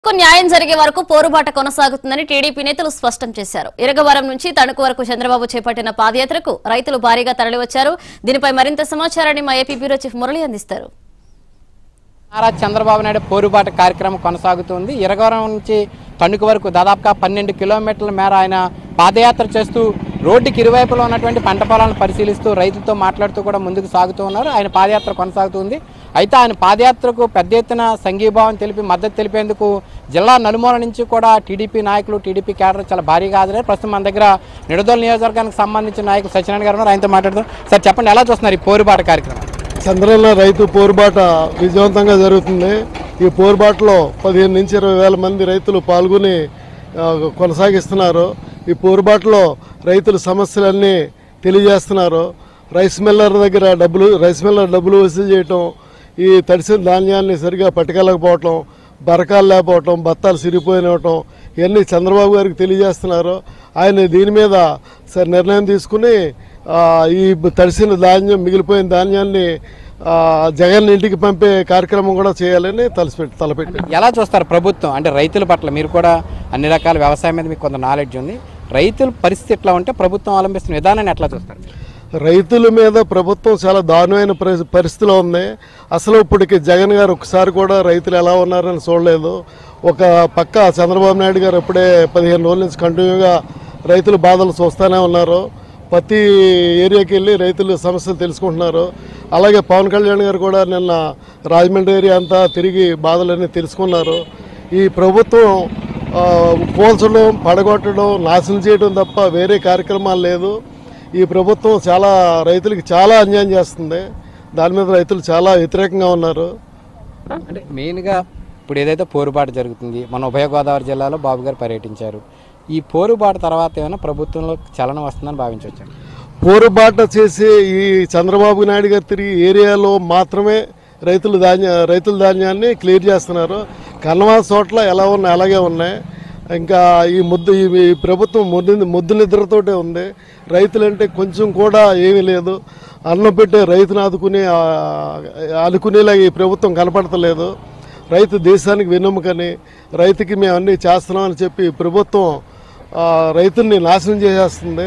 కు న్యాయం జరిగే వరకు పోరుబాట కొనసాగుతుందని టీడీపీ నేతలు స్పష్టం చేశారు ఇరగవరం నుంచి తణుకు వరకు చంద్రబాబు చేపట్టిన పాదయాత్రకు రైతులు భారీగా తరలివచ్చారు దీనిపై మరింత సమాచారాన్ని మా ఏపీ బ్యూరో చీఫ్ మురళి అందిస్తారు నారా చంద్రబాబు నాయుడు పోరుబాట కార్యక్రమం కొనసాగుతుంది ఇరగవరం నుంచి తణుకు వరకు దాదాపుగా పన్నెండు కిలోమీటర్ల మేర ఆయన పాదయాత్ర చేస్తూ రోడ్డుకి ఇరువైపులో ఉన్నటువంటి పంట పొలాలను పరిశీలిస్తూ రైతులతో మాట్లాడుతూ కూడా ముందుకు సాగుతూ ఉన్నారు ఆయన పాదయాత్ర కొనసాగుతుంది అయితే ఆయన పాదయాత్రకు పెద్ద ఎత్తున సంఘీభావం తెలిపి మద్దతు తెలిపేందుకు జిల్లా నలుమూల నుంచి కూడా టీడీపీ నాయకులు టీడీపీ క్యాడర్ చాలా భారీగా హాజరయ్యారు ప్రస్తుతం మన దగ్గర నిడదోలు నియోజకవర్గానికి సంబంధించిన నాయకులు సత్యనారాయణ గారు ఉన్నారు ఆయనతో మాట్లాడుతాం సార్ చెప్పండి ఎలా చూస్తున్నారు ఈ పోరుబాట కార్యక్రమం చంద్రన్న రైతు పోరుబాట విజయవంతంగా జరుగుతుంది ఈ పోరుబాటలో పదిహేను నుంచి ఇరవై వేల మంది రైతులు పాల్గొని ఆ, కొనసాగిస్తున్నారు ఈ పోరుబాటలో రైతుల సమస్యలన్నీ తెలియజేస్తున్నారు రైస్ మిల్లర్ దగ్గర డబ్బులు రైస్ మిల్లర్ డబ్బులు వసూలు చేయటం ఈ తడిసిన ధాన్యాన్ని సరిగా పట్టుకెళ్ళకపోవటం బరకాలు లేకపోవటం బత్తాలు సిరిపోయినవటం ఇవన్నీ చంద్రబాబు గారికి తెలియజేస్తున్నారు ఆయన దీని మీద సరే నిర్ణయం తీసుకుని ఆ, ఈ తడిసిన ధాన్యం మిగిలిపోయిన ధాన్యాన్ని ఆ, జగన్ ఇంటికి పంపే కార్యక్రమం కూడా చేయాలని తలపెట్టి తలపెట్టి ఎలా చూస్తారు ప్రభుత్వం అంటే రైతుల పట్ల మీరు కూడా అన్ని రకాల వ్యవసాయం మీద మీకు కొంత నాలెడ్జ్ ఉంది రైతుల పరిస్థితి ఎట్లా ఉంటే ప్రభుత్వం అవలంబిస్తున్న విధానాన్ని ఎట్లా చూస్తారు రైతుల మీద ప్రభుత్వం చాలా దారుణమైన పరి- పరిస్థితిలో ఉంది అసలు ఇప్పటికి జగన్ గారు ఒకసారి కూడా రైతులు ఎలా ఉన్నారని చూడలేదు ఒక పక్క చంద్రబాబు నాయుడు గారు ఇప్పుడే పదిహేను రోజుల నుంచి కంటిన్యూగా రైతుల బాధలు చూస్తూనే ఉన్నారు ప్రతి ఏరియాకి వెళ్ళి రైతుల సమస్యలు తెలుసుకుంటున్నారు అలాగే పవన్ కళ్యాణ్ గారు కూడా నిన్న రాజమండ్రి ఏరియా అంతా తిరిగి బాధలన్నీ తెలుసుకున్నారు ఈ ప్రభుత్వం ఆ, పోల్చడం పడగొట్టడం నాశనం చేయడం తప్ప వేరే కార్యక్రమాలు లేదు ఈ ప్రభుత్వం చాలా రైతులకి చాలా అన్యాయం చేస్తుంది దాని మీద రైతులు చాలా వ్యతిరేకంగా ఉన్నారు అంటే మెయిన్గా ఇప్పుడు ఏదైతే పోరుబాట జరుగుతుంది మన ఉభయ గోదావరి జిల్లాలో బాబు గారు పర్యటించారు ఈ పోరుబాట తర్వాత ఏమైనా ప్రభుత్వంలో చలనం వస్తుందని భావించవచ్చు పోరుబాట చేసే ఈ చంద్రబాబు నాయుడు గారు తిరిగి ఏరియాలో మాత్రమే రైతులు ధాన్య రైతుల ధాన్యాన్ని క్లియర్ చేస్తున్నారు కన్వా చోట్ల ఎలా ఉన్నాయి అలాగే ఉన్నాయి ఇంకా ఈ ముద్దు ఈ ఈ ప్రభుత్వం ముద్దు ముద్దు నిద్రతోటే ఉంది రైతులంటే కొంచెం కూడా ఏమీ లేదు అన్నం పెట్టే రైతును ఆదుకునే ఆ, ఆదుకునేలాగా ఈ ప్రభుత్వం కనపడతలేదు రైతు దేశానికి వెన్నెముకని రైతుకి మేము అన్నీ చేస్తున్నామని చెప్పి ప్రభుత్వం ఆ, రైతుల్ని నాశనం చేసేస్తుంది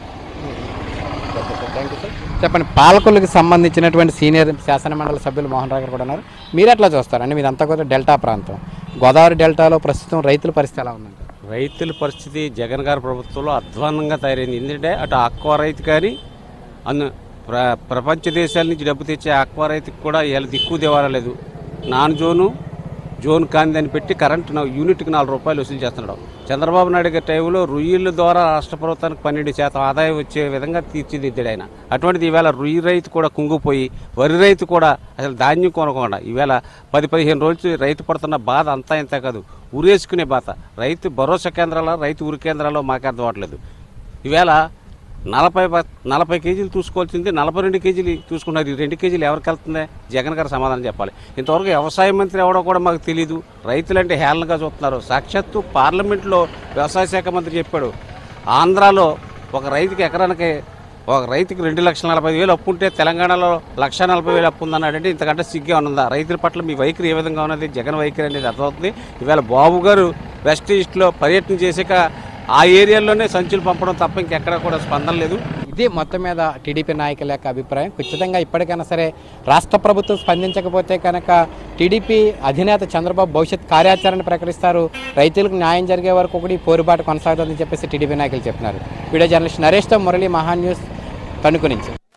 చెప్పండి పాలకులకు సంబంధించినటువంటి సీనియర్ శాసనమండలి సభ్యులు మోహన్ రావు గారు కూడా ఉన్నారు మీరు ఎట్లా చూస్తారు అంటే మీదంతా కూడా డెల్టా ప్రాంతం గోదావరి డెల్టాలో ప్రస్తుతం రైతుల పరిస్థితి ఎలా ఉందండి రైతుల పరిస్థితి జగన్ గారి ప్రభుత్వంలో అధ్వానంగా తయారైంది ఎందుకంటే అటు ఆక్వా రైతు కానీ అన్న ప్ర ప్రపంచ దేశాల నుంచి డబ్బు తెచ్చే ఆక్వా రైతుకి కూడా ఇలా దిక్కు దేవాలలేదు నాన్ జోను జోన్ కాంది అని పెట్టి కరెంట్ నా- యూనిట్కి నాలుగు రూపాయలు వసూలు చేస్తున్నాడు చంద్రబాబు నాయుడు గారి టైంలో రొయ్యల ద్వారా రాష్ట్ర ప్రభుత్వానికి పన్నెండు శాతం ఆదాయం వచ్చే విధంగా తీర్చిదిద్దాడు ఆయన అటువంటిది ఈవేళ రొయ్యి రైతు కూడా కుంగిపోయి వరి రైతు కూడా అసలు ధాన్యం కొనకుండా ఈవేళ పది పదిహేను రోజులు రైతు పడుతున్న బాధ అంతా ఇంత కాదు ఉరేసుకునే బాధ రైతు భరోసా కేంద్రాల రైతు ఉరి కేంద్రాల్లో మాకు అర్థం అవ్వట్లేదు ఈవేళ నలభై బ- నలభై కేజీలు చూసుకోవాల్సింది నలభై రెండు కేజీలు చూసుకున్నారు ఈ రెండు కేజీలు ఎవరికి వెళ్తుంది జగన్ గారు సమాధానం చెప్పాలి ఇంతవరకు వ్యవసాయ మంత్రి ఎవడో కూడా మాకు తెలియదు రైతులంటే హేళనగా చూస్తున్నారు సాక్షాత్తు పార్లమెంట్లో వ్యవసాయ శాఖ మంత్రి చెప్పాడు ఆంధ్రాలో ఒక రైతుకి ఎకరానికి ఒక రైతుకి రెండు లక్షల నలభై వేలు అప్పు ఉంటే తెలంగాణలో లక్ష నలభై వేలు అప్పు ఉందన్నాడంటే ఇంతకంటే సిగ్గే ఉన్నదా రైతుల పట్ల మీ వైఖరి ఏ విధంగా ఉన్నది జగన్ వైఖరి అనేది అర్థమవుతుంది ఈవేళ బాబు గారు వెస్ట్ ఈస్ట్లో పర్యటన చేసాక ఆ ఏరియాలోనే సంచులు పంపడం తప్ప ఇంకెక్కడ కూడా స్పందన లేదు ఇది మొత్తం మీద టీడీపీ నాయకుల యొక్క అభిప్రాయం ఖచ్చితంగా ఇప్పటికైనా సరే రాష్ట్ర ప్రభుత్వం స్పందించకపోతే కనుక టీడీపీ అధినేత చంద్రబాబు భవిష్యత్ కార్యాచరణ ప్రకటిస్తారు రైతులకు న్యాయం జరిగే వరకు కూడా ఈ పోరుబాటు కొనసాగుతుందని చెప్పేసి టీడీపీ నాయకులు చెప్తున్నారు వీడియో జర్నలిస్ట్ నరేష్తో మురళి మహా న్యూస్ తణుకు నుంచి